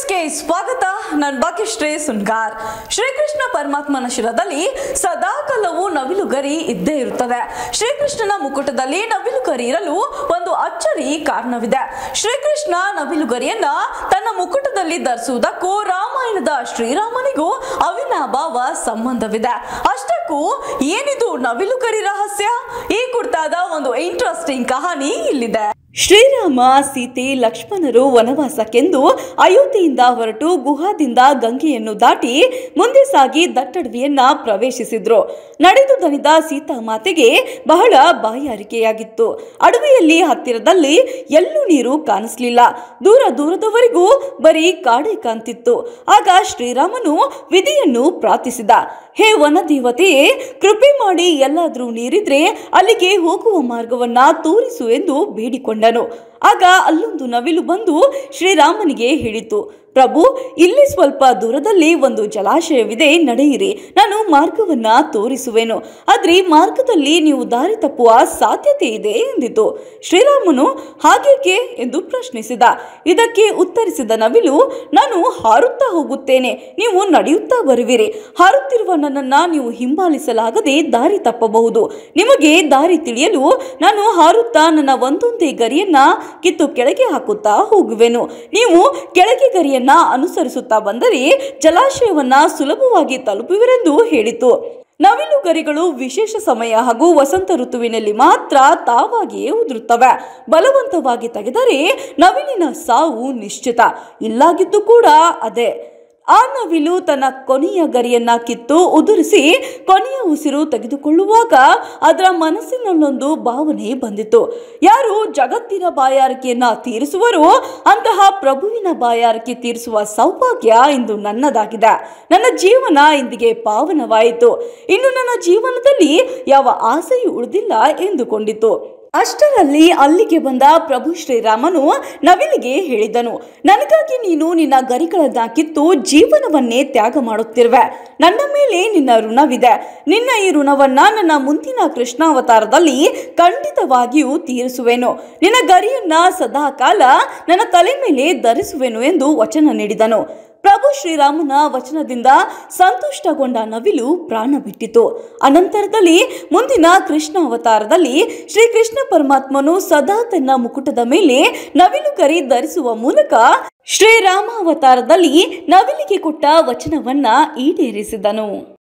ನ್ಯೂಸ್ಗೆ ಸ್ವಾಗತ ನನ್ನ ಭಾಗ್ಯಶ್ರೀ ಸುನ್ಗಾರ್ ಶ್ರೀಕೃಷ್ಣ ಪರಮಾತ್ಮನ ಶಿರದಲ್ಲಿ ಸದಾಕಾಲವೂ ನವಿಲುಗರಿ ಇದ್ದೇ ಇರುತ್ತದೆ ಶ್ರೀಕೃಷ್ಣನ ಮುಕುಟದಲ್ಲಿ ನವಿಲುಗರಿ ಇರಲು ಒಂದು ಅಚ್ಚರಿ ಕಾರಣವಿದೆ ಶ್ರೀಕೃಷ್ಣ ನವಿಲುಗರಿಯನ್ನ ತನ್ನ ಮುಕುಟದಲ್ಲಿ ಧರಿಸುವುದಕ್ಕೂ ರಾಮಾಯಣದ ಶ್ರೀರಾಮನಿಗೂ ಅವಿನಾಭಾವ ಸಂಬಂಧವಿದೆ ಅಷ್ಟಕ್ಕೂ ಏನಿದು ನವಿಲುಗರಿ ರಹಸ್ಯ ಈ ಕುರಿತಾದ ಒಂದು ಇಂಟ್ರೆಸ್ಟಿಂಗ್ ಕಹಾನಿ ಇಲ್ಲಿದೆ ಶ್ರೀರಾಮ ಸೀತೆ ಲಕ್ಷ್ಮಣರು ವನವಾಸಕ್ಕೆಂದು ಅಯೋಧ್ಯೆಯಿಂದ ಹೊರಟು ಗುಹಾದಿಂದ ಗಂಗೆಯನ್ನು ದಾಟಿ ಮುಂದೆ ಸಾಗಿ ದಟ್ಟಡವಿಯನ್ನ ಪ್ರವೇಶಿಸಿದ್ರು ನಡೆದು ದಣಿದ ಸೀತಾಮಾತೆಗೆ ಬಹಳ ಬಾಯಾರಿಕೆಯಾಗಿತ್ತು ಅಡವಿಯಲ್ಲಿ ಹತ್ತಿರದಲ್ಲಿ ಎಲ್ಲೂ ನೀರು ಕಾಣಿಸ್ಲಿಲ್ಲ ದೂರ ದೂರದವರೆಗೂ ಬರೀ ಕಾಡೇ ಕಾಣ್ತಿತ್ತು ಆಗ ಶ್ರೀರಾಮನು ವಿಧಿಯನ್ನು ಪ್ರಾರ್ಥಿಸಿದ ಹೇ ವನದೇವತೆಯೇ ಕೃಪೆ ಮಾಡಿ ಎಲ್ಲಾದ್ರೂ ನೀರಿದ್ರೆ ಅಲ್ಲಿಗೆ ಹೋಗುವ ಮಾರ್ಗವನ್ನ ತೋರಿಸು ಎಂದು ಬೇಡಿಕೊಂಡನು ಆಗ ಅಲ್ಲೊಂದು ನವಿಲು ಬಂದು ಶ್ರೀರಾಮನಿಗೆ ಹೇಳಿತು ಪ್ರಭು ಇಲ್ಲಿ ಸ್ವಲ್ಪ ದೂರದಲ್ಲಿ ಒಂದು ಜಲಾಶಯವಿದೆ ನಡೆಯಿರಿ ನಾನು ಮಾರ್ಗವನ್ನ ತೋರಿಸುವೆನು ಆದ್ರೆ ಮಾರ್ಗದಲ್ಲಿ ನೀವು ದಾರಿ ತಪ್ಪುವ ಸಾಧ್ಯತೆ ಇದೆ ಎಂದಿತು ಶ್ರೀರಾಮನು ಹಾಗೇಕೆ ಎಂದು ಪ್ರಶ್ನಿಸಿದ ಇದಕ್ಕೆ ಉತ್ತರಿಸಿದ ನವಿಲು ನಾನು ಹಾರುತ್ತಾ ಹೋಗುತ್ತೇನೆ ನೀವು ನಡೆಯುತ್ತಾ ಬರುವಿರಿ ಹಾರುತ್ತಿರುವ ನನ್ನನ್ನ ನೀವು ಹಿಂಬಾಲಿಸಲಾಗದೆ ದಾರಿ ತಪ್ಪಬಹುದು ನಿಮಗೆ ದಾರಿ ತಿಳಿಯಲು ನಾನು ಹಾರುತ್ತಾ ನನ್ನ ಒಂದೊಂದೇ ಗರಿಯನ್ನ ಕಿತ್ತು ಕೆಳಗೆ ಹಾಕುತ್ತಾ ಹೋಗುವೆನು ನೀವು ಕೆಳಗೆ ಗರಿಯನ್ನ ಅನುಸರಿಸುತ್ತಾ ಬಂದರೆ ಜಲಾಶಯವನ್ನ ಸುಲಭವಾಗಿ ತಲುಪುವಿರೆಂದು ಹೇಳಿತು ನವಿಲು ಗರಿಗಳು ವಿಶೇಷ ಸಮಯ ಹಾಗೂ ವಸಂತ ಋತುವಿನಲ್ಲಿ ಮಾತ್ರ ತಾವಾಗಿಯೇ ಉದುರುತ್ತವೆ ಬಲವಂತವಾಗಿ ತೆಗೆದರೆ ನವಿಲಿನ ಸಾವು ನಿಶ್ಚಿತ ಇಲ್ಲಾಗಿದ್ದು ಕೂಡ ಅದೇ ಆ ನವಿಲು ತನ್ನ ಕೊನೆಯ ಗರಿಯನ್ನ ಕಿತ್ತು ಉದುರಿಸಿ ಕೊನೆಯ ಉಸಿರು ತೆಗೆದುಕೊಳ್ಳುವಾಗ ಅದರ ಮನಸ್ಸಿನಲ್ಲೊಂದು ಭಾವನೆ ಬಂದಿತು ಯಾರು ಜಗತ್ತಿನ ಬಾಯಾರಿಕೆಯನ್ನ ತೀರಿಸುವರೋ ಅಂತಹ ಪ್ರಭುವಿನ ಬಾಯಾರಿಕೆ ತೀರಿಸುವ ಸೌಭಾಗ್ಯ ಇಂದು ನನ್ನದಾಗಿದೆ ನನ್ನ ಜೀವನ ಇಂದಿಗೆ ಪಾವನವಾಯಿತು ಇನ್ನು ನನ್ನ ಜೀವನದಲ್ಲಿ ಯಾವ ಆಸೆಯೂ ಉಳಿದಿಲ್ಲ ಎಂದುಕೊಂಡಿತು ಅಷ್ಟರಲ್ಲಿ ಅಲ್ಲಿಗೆ ಬಂದ ಪ್ರಭು ಶ್ರೀರಾಮನು ನವಿಲಿಗೆ ಹೇಳಿದನು ನನಗಾಗಿ ನೀನು ನಿನ್ನ ಗರಿಗಳನ್ನ ಕಿತ್ತು ಜೀವನವನ್ನೇ ತ್ಯಾಗ ಮಾಡುತ್ತಿರುವೆ ನನ್ನ ಮೇಲೆ ನಿನ್ನ ಋಣವಿದೆ ನಿನ್ನ ಈ ಋಣವನ್ನ ನನ್ನ ಮುಂದಿನ ಕೃಷ್ಣಾವತಾರದಲ್ಲಿ ಖಂಡಿತವಾಗಿಯೂ ತೀರಿಸುವೆನು ನಿನ್ನ ಗರಿಯನ್ನ ಸದಾ ಕಾಲ ನನ್ನ ತಲೆ ಮೇಲೆ ಧರಿಸುವೆನು ಎಂದು ವಚನ ನೀಡಿದನು ಪ್ರಭು ಶ್ರೀರಾಮನ ವಚನದಿಂದ ಸಂತುಷ್ಟಗೊಂಡ ನವಿಲು ಪ್ರಾಣ ಬಿಟ್ಟಿತು ಅನಂತರದಲ್ಲಿ ಮುಂದಿನ ಕೃಷ್ಣ ಅವತಾರದಲ್ಲಿ ಶ್ರೀಕೃಷ್ಣ ಪರಮಾತ್ಮನು ಸದಾ ತನ್ನ ಮುಕುಟದ ಮೇಲೆ ನವಿಲು ಕರಿ ಧರಿಸುವ ಮೂಲಕ ಶ್ರೀರಾಮ ಅವತಾರದಲ್ಲಿ ನವಿಲಿಗೆ ಕೊಟ್ಟ ವಚನವನ್ನ ಈಡೇರಿಸಿದನು